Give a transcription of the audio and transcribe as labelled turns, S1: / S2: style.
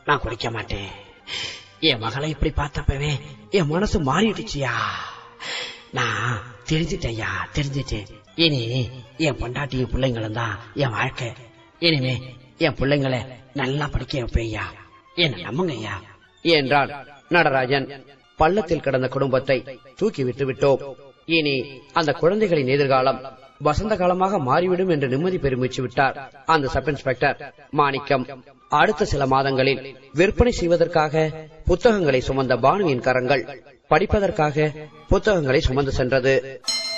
S1: நான் குடிக்க மாட்டேன் என் மகளை இப்படி பார்த்தப்பவே என் மனசு மாறிடுச்சியா நான் தெரிஞ்சிட்டேயா தெரிஞ்சிட்டேன் இனி என் பொண்டாட்டியும் பிள்ளைங்களும் தான் என் வாழ்க்கை இனிமே என் பிள்ளைங்களை நல்லா படிக்க வைப்பேயா என்ன நம்புங்கய்யா
S2: என்றான் நடராஜன் பள்ளத்தில் கிடந்த குடும்பத்தை தூக்கி விட்டு விட்டோம் இனி அந்த குழந்தைகளின் எதிர்காலம் வசந்த காலமாக மாறிவிடும் என்று நிம்மதி பெருமிச்சு விட்டார் அந்த சப் இன்ஸ்பெக்டர் மாணிக்கம் அடுத்த சில மாதங்களில் விற்பனை செய்வதற்காக புத்தகங்களை சுமந்த பானுவின் கரங்கள் படிப்பதற்காக புத்தகங்களை சுமந்து சென்றது